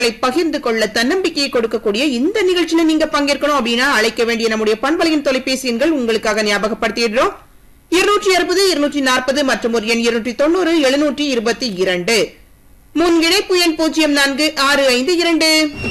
பகிர்ந்து கொள்ள தன்னம்பிக்கையை கொடுக்கக்கூடிய இந்த நிகழ்ச்சியில நீங்க பங்கேற்கணும் அப்படின்னா அழைக்க வேண்டிய நம்முடைய பண்பலையின் தொலைபேசி எண்கள் உங்களுக்காக ஞாபகப்படுத்திடுறோம் இருநூற்றி அறுபது இருநூற்றி நாற்பது மற்றும் ஒரு எண் இருநூற்றி தொண்ணூறு எழுநூற்றி இருபத்தி இரண்டு முன் இணைப்பு எண் பூஜ்ஜியம் நான்கு ஆறு ஐந்து இரண்டு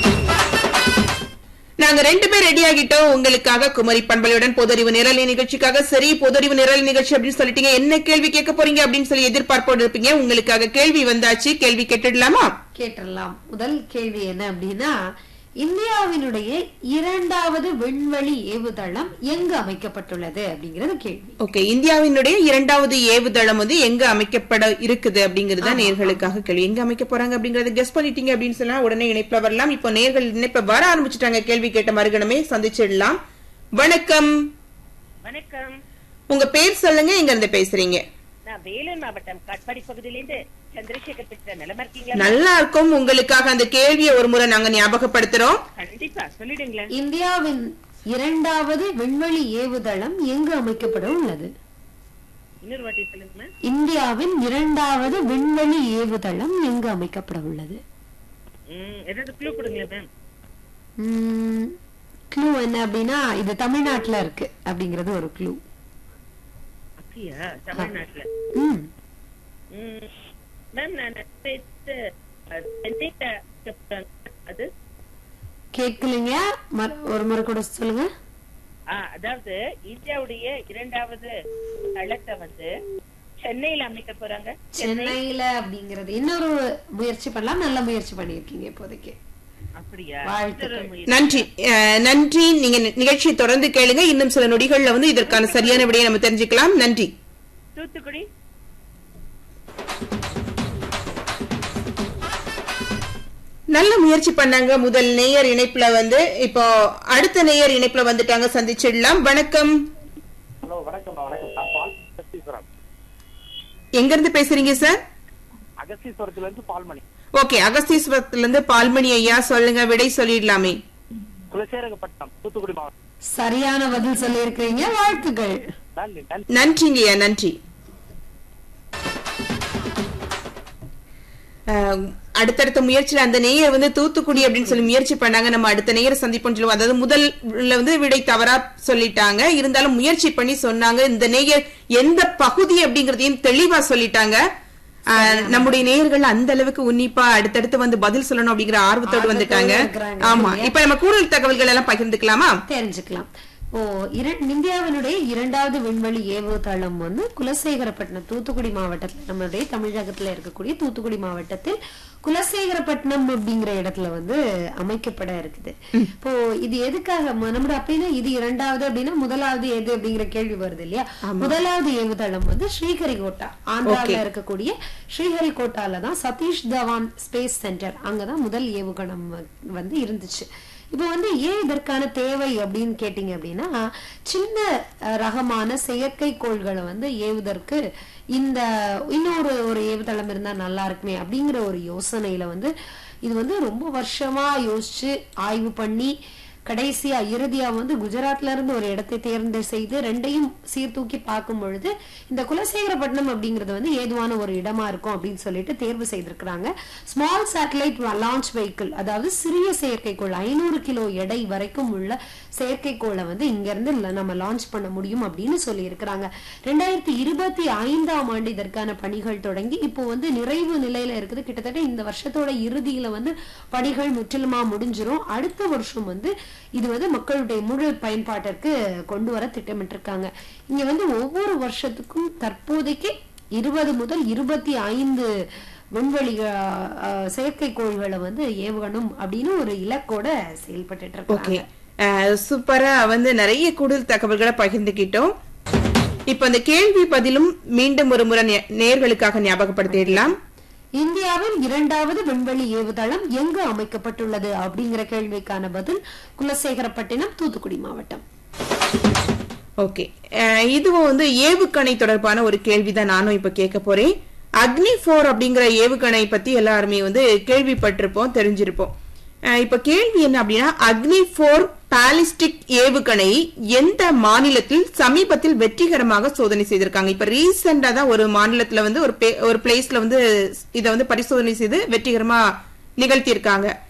நாங்க ரெண்டு பேர் ரெடி ஆகிட்டோம் உங்களுக்காக குமரி பண்பலையுடன் பொதறிவு நிரல் நிகழ்ச்சிக்காக சரி பொதறிவு நிரல் நிகழ்ச்சி அப்படின்னு சொல்லிட்டீங்க என்ன கேள்வி கேட்க போறீங்க அப்படின்னு சொல்லி எதிர்பார்ப்போடு இருப்பீங்க உங்களுக்காக கேள்வி வந்தாச்சு கேள்வி கேட்டுடலாமா கேட்டுடலாம் முதல் கேள்வி என்ன அப்படின்னா இந்தியாவினுடைய இரண்டாவது விண்வெளி ஏவுதளம் எங்கு அமைக்கப்பட்டுள்ளது அப்படிங்கிறது கேள்வி ஓகே இந்தியாவினுடைய இரண்டாவது ஏவுதளம் வந்து எங்க அமைக்கப்பட இருக்குது அப்படிங்கறத நேர்களுக்காக கேள்வி எங்க அமைக்க போறாங்க அப்படிங்கறத கெஸ் பண்ணிட்டீங்க அப்படின்னு சொன்னா உடனே இணைப்புல வரலாம் இப்போ நேர்கள் இணைப்ப வர ஆரம்பிச்சுட்டாங்க கேள்வி கேட்ட மறுகணமே சந்திச்சிடலாம் வணக்கம் வணக்கம் உங்க பேர் சொல்லுங்க எங்க இருந்து பேசுறீங்க நான் வேலூர் மாவட்டம் காட்பாடி பகுதியிலிருந்து சந்திரசேகர் பேசுறேன் நிலமா இருக்கீங்களா நல்லா இருக்கும் உங்களுக்காக அந்த கேள்வியை ஒரு முறை நாங்க ஞாபகப்படுத்துறோம் கண்டிப்பா சொல்லிடுங்களேன் இந்தியாவின் இரண்டாவது விண்வெளி ஏவுதளம் எங்கு அமைக்கப்பட உள்ளது இன்னொரு வாட்டி சொல்லுங்க இந்தியாவின் இரண்டாவது விண்வெளி ஏவுதளம் எங்கு அமைக்கப்பட உள்ளது ம் ஏதாவது க்ளூ கொடுங்களேன் மேம் க்ளூ என்ன அப்படின்னா இது தமிழ்நாட்டுல இருக்கு அப்படிங்கிறது ஒரு க்ளூ அப்படியா தமிழ்நாட்டுல ம் ம் மேம் நான் பேச சென்னையில இருக்க- அது கேட்கலைங்க மறு- ஒரு முறை கூட சொல்லுங்க ஆ, அதாவது இந்தியாவுடைய இரண்டாவது தளத்தை வந்து சென்னையில அமைக்க போறாங்க சென்னையில அப்படிங்கறது இன்னொரு முயற்சி பண்ணலாம் நல்ல முயற்சி பண்ணிருக்கீங்க இப்போதைக்கு அப்படியா வாழ்த்துக்கள். இன்னொரு முயற்சி. நன்றி அஹ், நன்றி நீங்க நிகழ்ச்சியை தொடர்ந்து கேளுங்க இன்னும் சில நொடிகள்ல வந்து இதற்கான சரியான விடையை நம்ம தெரிஞ்சுக்கலாம் நன்றி தூத்துக்குடி நல்ல முயற்சி பண்ணாங்க முதல் நேயர் இணைப்புல வந்து இப்போ அடுத்த நேயர் இணைப்புல வந்துட்டாங்க சந்திச்சிடலாம் வணக்கம் ஹலோ வணக்கம் வணக்கம் நான் பால் அகஸ்தீஸ்வரன் எங்க இருந்து பேசுறீங்க சார் அகஸ்தீஸ்வரத்துல இருந்து பால்மணி ஓகே அகஸ்தீஸ்வரத்துல இருந்து பால்மணி ஐயா சொல்லுங்க விடை சொல்லிடலாமே குலசேரகப்பட்டினம் தூத்துக்குடி மாவட்டம் சரியான பதில் சொல்லியிருக்கிறீங்க வாழ்த்துக்கள் நன்றி நன்றி நன்றிங்க ஐயா நன்றி அஹ், அடுத்தடுத்த முயற்சியில அந்த நேயர் வந்து தூத்துக்குடி அப்படின்னு சொல்லி முயற்சி பண்ணாங்க நம்ம அடுத்த நேயர் சந்திப்போம் சொல்லுவோம் அதாவது முதல்ல வந்து விடை தவறா சொல்லிட்டாங்க இருந்தாலும் முயற்சி பண்ணி சொன்னாங்க இந்த நேயர் எந்த பகுதி அப்படிங்கறதையும் தெளிவா சொல்லிட்டாங்க அஹ், நம்முடைய நேயர்கள் அந்த அளவுக்கு உன்னிப்பா அடுத்தடுத்து வந்து பதில் சொல்லணும் அப்படிங்கிற ஆர்வத்தோடு வந்துட்டாங்க இருக்கிறாங்க. ஆமா இப்ப நம்ம கூடுதல் தகவல்கள் எல்லாம் பகிர்ந்துக்கலாமா தெரிஞ்சுக்கலாம் ஓ இர- இந்தியாவினுடைய இரண்டாவது விண்வெளி ஏவுதளம் வந்து குலசேகரப்பட்டினம் தூத்துக்குடி மாவட்டத்தில் நம்மளுடைய தமிழகத்துல இருக்கக்கூடிய தூத்துக்குடி மாவட்டத்தில் குலசேகரப்பட்டினம் அப்படிங்கிற இடத்துல வந்து அமைக்கப்பட இருக்குது இப்போ இது எதுக்காக ம- நம்முடைய அப்படின்னா இது இரண்டாவது அப்படின்னா முதலாவது எது அப்படிங்கிற கேள்வி வருது இல்லையா முதலாவது ஏவுதளம் வந்து ஸ்ரீஹரிகோட்டா ஆந்திரால இருக்கக்கூடிய ஸ்ரீஹரிகோட்டால தான் சதீஷ் தவான் ஸ்பேஸ் சென்டர் அங்கதான் முதல் ஏவுகணம் வ- வந்து இருந்துச்சு இப்போ வந்து ஏன் இதற்கான தேவை அப்படின்னு கேட்டீங்க அப்படின்னா சின்ன அஹ், ரகமான செயற்கைக்கோள்களை வந்து ஏவுதற்கு இந்த இன்னொரு ஒரு ஏவுதளம் இருந்தா நல்லா இருக்குமே அப்படிங்கிற ஒரு யோசனையில வந்து இது வந்து ரொம்ப வருஷமா யோசிச்சு ஆய்வு பண்ணி கடைசியா இறுதியா வந்து குஜராத்ல இருந்து ஒரு இடத்தை தேர்ந்து செய்து ரெண்டையும் சீர்தூக்கி பார்க்கும் பொழுது இந்த குலசேகரப்பட்டினம் அப்படிங்கிறது வந்து ஏதுவான ஒரு இடமா இருக்கும் அப்படின்னு சொல்லிட்டு தேர்வு செய்திருக்கிறாங்க ஸ்மால் சேட்டலைட் லான்ச் வெஹிக்கிள் அதாவது சிறிய செயற்கைக்கோள் ஐநூறு கிலோ எடை வரைக்கும் உள்ள செயற்கைக்கோளை வந்து இங்க இருந்து ல- நம்ம லான்ச் பண்ண முடியும் அப்படின்னு சொல்லி இருக்கிறாங்க ரெண்டாயிரத்தி இருபத்தி ஐந்தாம் ஆண்டு இதற்கான பணிகள் தொடங்கி இப்போ வந்து நிறைவு நிலையில இருக்குது கிட்டத்தட்ட இந்த வருஷத்தோட இறுதியில வந்து பணிகள் முற்றிலுமா முடிஞ்சிரும் அடுத்த வருஷம் வந்து இது வந்து மக்களுடைய முழு பயன்பாட்டிற்கு கொண்டு வர திட்டமிட்டிருக்காங்க இங்க வந்து ஒவ்வொரு வருஷத்துக்கும் தற்போதைக்கு இருபது முதல் இருபத்தி ஐந்து விண்வெளி அஹ், அஹ், செயற்கைக்கோள்களை வந்து ஏவணும் அப்படின்னு ஒரு இலக்கோட செயல்பட்டு ஓகே இருக்காங்க சூப்பரா வந்து நிறைய கூடுதல் தகவல்களை பகிர்ந்துக்கிட்டோம் இப்ப அந்த கேள்வி பதிலும் மீண்டும் ஒரு முறை நே- நேயர்களுக்காக ஞாபகப்படுத்திடலாம் இந்தியாவின் இரண்டாவது விண்வெளி ஏவுதளம் எங்கு அமைக்கப்பட்டுள்ளது அப்படிங்கிற கேள்விக்கான பதில் குலசேகரப்பட்டினம் தூத்துக்குடி மாவட்டம் ஓகே அஹ், இதுவும் வந்து ஏவுகணை தொடர்பான ஒரு கேள்விதான் நானும் இப்ப கேட்க போறேன் அக்னி போர் அப்படிங்கிற ஏவுகணை பத்தி எல்லாருமே வந்து கேள்விப்பட்டிருப்போம் தெரிஞ்சிருப்போம் அஹ், இப்ப கேள்வி என்ன அப்படின்னா அக்னி போர் பாலிஸ்டிக் ஏவுகணை எந்த மாநிலத்தில் சமீபத்தில் வெற்றிகரமாக சோதனை செய்திருக்காங்க இப்ப ரீசெண்டா தான் ஒரு மாநிலத்துல வந்து ஒரு பே- ஒரு பிளேஸ்ல வந்து இத வந்து பரிசோதனை செய்து வெற்றிகரமா நிகழ்த்தியிருக்காங்க